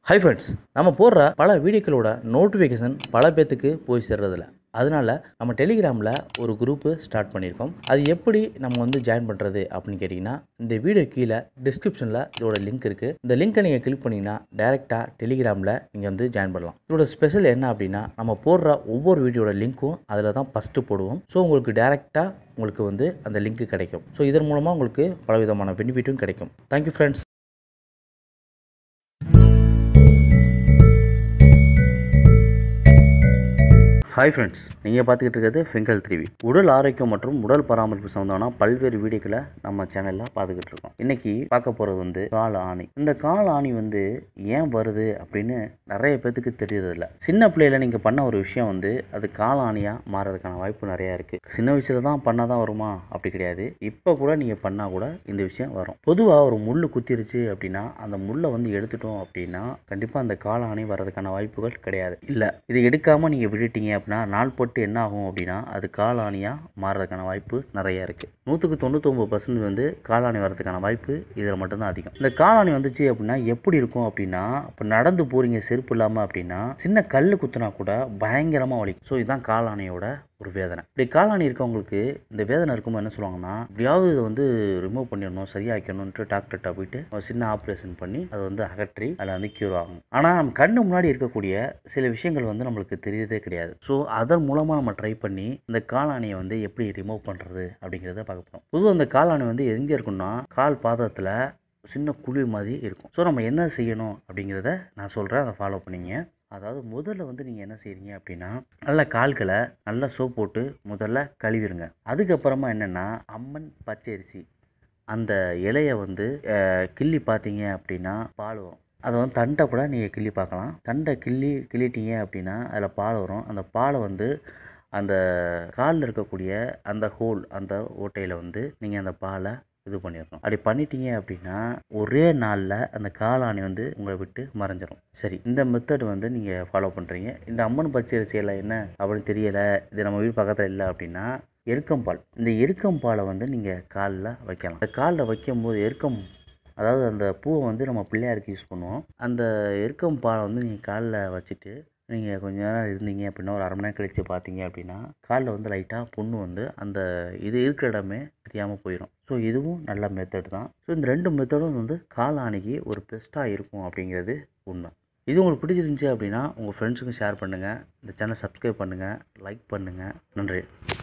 hi friends நம்ம போடுற பல வீடியோக்களோட நோட்டிஃபிகேஷன் பல பேத்துக்கு போய் சேர்றதில்ல அதனால நம்ம டெலிகிராமில் ஒரு குரூப்பு ஸ்டார்ட் பண்ணியிருக்கோம் அது எப்படி நம்ம வந்து ஜாயின் பண்ணுறது அப்படின்னு கேட்டிங்கன்னா இந்த வீடியோ கீழே டிஸ்கிரிப்ஷனில் இதோட லிங்க் இருக்குது இந்த லிங்க்கை நீங்கள் கிளிக் பண்ணிங்கன்னா டேரெக்டாக டெலிகிராமில் நீங்கள் வந்து ஜாயின் பண்ணலாம் இதோட ஸ்பெஷல் என்ன அப்படின்னா நம்ம போடுற ஒவ்வொரு வீடியோட லிங்க்கும் அதில் தான் ஃபஸ்ட்டு போடுவோம் ஸோ உங்களுக்கு டேரெக்டாக உங்களுக்கு வந்து அந்த லிங்க் கிடைக்கும் ஸோ இதன் மூலமாக உங்களுக்கு பலவிதமான பெனிஃபிட்டும் கிடைக்கும் தேங்க்யூ ஃப்ரெண்ட்ஸ் ஹாய் ஃப்ரெண்ட்ஸ் நீங்கள் பார்த்துக்கிட்டு இருக்கிறது ஃபிங்கல் த்ரீவி உடல் ஆரோக்கியம் மற்றும் உடல் பராமரிப்பு சம்மந்தமான பல்வேறு வீடியோக்களை நம்ம சேனலில் பார்த்துக்கிட்டு இருக்கோம் இன்னைக்கு பார்க்க போகிறது வந்து கால ஆணி இந்த கால ஆணி வந்து ஏன் வருது அப்படின்னு நிறைய பேத்துக்கு தெரியறதில்ல சின்ன பிள்ளையில நீங்கள் பண்ண ஒரு விஷயம் வந்து அது கால ஆணியாக மாறதுக்கான வாய்ப்பு நிறையா இருக்குது சின்ன வயசுல தான் பண்ணால் தான் வருமா அப்படி கிடையாது இப்போ கூட நீங்கள் பண்ணால் கூட இந்த விஷயம் வரும் பொதுவாக ஒரு முள் குத்திருச்சு அப்படின்னா அந்த முள்ளை வந்து எடுத்துட்டோம் அப்படின்னா கண்டிப்பாக அந்த கால ஆணி வர்றதுக்கான வாய்ப்புகள் கிடையாது இல்லை இதை எடுக்காமல் நீங்கள் விட்டுட்டீங்க அப்படின்னா நாள் போட்டு என்ன ஆகும் அப்படின்னா அது காலாணியாக மாறுறதுக்கான வாய்ப்பு நிறைய இருக்குது நூற்றுக்கு தொண்ணூத்தொம்பது பர்சன்ட் வந்து காலாணி வர்றதுக்கான வாய்ப்பு இதில் மட்டும்தான் அதிகம் இந்த காலாணி வந்துச்சு அப்படின்னா எப்படி இருக்கும் அப்படின்னா இப்போ நடந்து போகிறீங்க செருப்பு இல்லாமல் அப்படின்னா சின்ன கல் குத்துனா கூட பயங்கரமாக வலிக்கும் ஸோ இதுதான் காலாணியோட ஒரு வேதனை இப்படி காலாணி இருக்கவங்களுக்கு இந்த வேதனை இருக்கும்போது என்ன சொல்லுவாங்கன்னா எப்படியாவது இதை வந்து ரிமூவ் பண்ணிடணும் சரியாக்கணும்ன்ட்டு டாக்டர்கிட்ட போயிட்டு ஒரு சின்ன ஆப்ரேஷன் பண்ணி அதை வந்து அகற்றி அதில் வந்து க்யூர் ஆகும் ஆனால் நம்ம கண்ணு முன்னாடி இருக்கக்கூடிய சில விஷயங்கள் வந்து நம்மளுக்கு தெரியறதே கிடையாது ஸோ அதன் மூலமாக நம்ம ட்ரை பண்ணி இந்த காலாணியை வந்து எப்படி ரிமூவ் பண்ணுறது அப்படிங்கிறத பார்க்க போகிறோம் பொதுவாக அந்த காலாணி வந்து எங்கே இருக்குன்னா கால் பாதத்தில் சின்ன குழி மாதிரி இருக்கும் ஸோ நம்ம என்ன செய்யணும் அப்படிங்கிறத நான் சொல்கிறேன் அதை ஃபாலோ பண்ணிங்க அதாவது முதல்ல வந்து நீங்கள் என்ன செய்கிறீங்க அப்படின்னா நல்ல கால்களை நல்லா சோப் போட்டு முதல்ல கழுவிடுங்க அதுக்கப்புறமா என்னென்னா அம்மன் பச்சரிசி அந்த இலையை வந்து அஹ், கிள்ளி பார்த்தீங்க அப்படின்னா பால் வரும் அதை வந்து தண்டை கூட நீங்கள் கிள்ளி பார்க்கலாம் தண்டை கிள்ளி கிள்ளிட்டீங்க அப்படின்னா அதில் பால் வரும் அந்த பாலை வந்து அந்த காலில் இருக்கக்கூடிய அந்த ஹோல் அந்த ஓட்டையில் வந்து நீங்கள் அந்த பாலை இது பண்ணிடணும் அப்படி பண்ணிட்டீங்க அப்படின்னா ஒரே நாளில் அந்த காளானி வந்து உங்களை விட்டு மறைஞ்சிரும் சரி இந்த மெத்தட் வந்து நீங்கள் ஃபாலோ பண்ணுறீங்க இந்த அம்மன் பச்சரிசியில் என்ன அப்படின்னு தெரியலை இது நம்ம வீடு பக்கத்தில் இல்லை அப்படின்னா எருக்கம்பால் இந்த எருக்கம்பாலை வந்து நீங்கள் காலில் வைக்கலாம் இந்த காலில் வைக்கும்போது எருக்கம் அதாவது அந்த பூவை வந்து நம்ம பிள்ளையாருக்கு யூஸ் பண்ணுவோம் அந்த எருக்கம் பாலை வந்து நீங்கள் காலில் வச்சுட்டு நீங்கள் கொஞ்ச நேரம் இருந்தீங்க அப்படின்னா ஒரு அரை மணி நேரம் கழித்து பார்த்தீங்க அப்படின்னா காலில் வந்து லைட்டாக புண்ணு வந்து அந்த இது இருக்கிற இடமே தெரியாமல் போயிடும் ஸோ இதுவும் நல்ல மெத்தட் தான் ஸோ இந்த ரெண்டு மெத்தடும் வந்து காலாணிக்கு ஒரு பெஸ்ட்டாக இருக்கும் அப்படிங்கிறது உண்மை இது உங்களுக்கு பிடிச்சிருந்துச்சி அப்படின்னா உங்கள் ஃப்ரெண்ட்ஸுக்கும் ஷேர் பண்ணுங்கள் இந்த சேனல் சப்ஸ்கிரைப் பண்ணுங்கள் லைக் பண்ணுங்கள் நன்றி